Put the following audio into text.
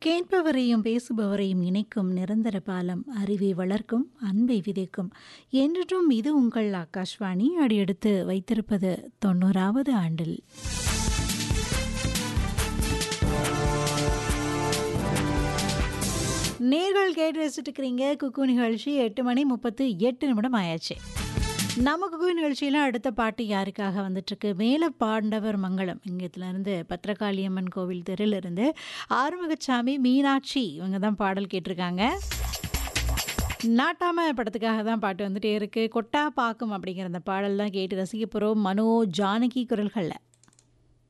கேட்பவரையும் பேசுபவரையும் இணைக்கும் நிரந்தர பாலம் அறிவை வளர்க்கும் அன்பை விதைக்கும் என்றும் இது உங்கள் ஆகாஷ்வாணி அடியெடுத்து வைத்திருப்பது தொண்ணூறாவது ஆண்டில் நேர்கள் கேட்டு ரசிச்சுட்டு இருக்கிறீங்க குக்கு நிகழ்ச்சி எட்டு மணி முப்பத்து எட்டு நிமிடம் ஆயாச்சு நம்ம குக்கு நிகழ்ச்சியில் அடுத்த பாட்டு யாருக்காக வந்துட்டுருக்கு மேல பாண்டவர் மங்களம் இங்கத்துலேருந்து பத்திரகாளியம்மன் கோவில் தெருவிலிருந்து ஆறுமுகசாமி மீனாட்சி இவங்க தான் பாடல் கேட்டிருக்காங்க நாட்டாம படத்துக்காக தான் பாட்டு வந்துட்டே இருக்கு கொட்டா பாக்கும் அப்படிங்கிற அந்த பாடல் தான் கேட்டு ரசிக்க போகிறோம் மனோ ஜானகி குரல்களில்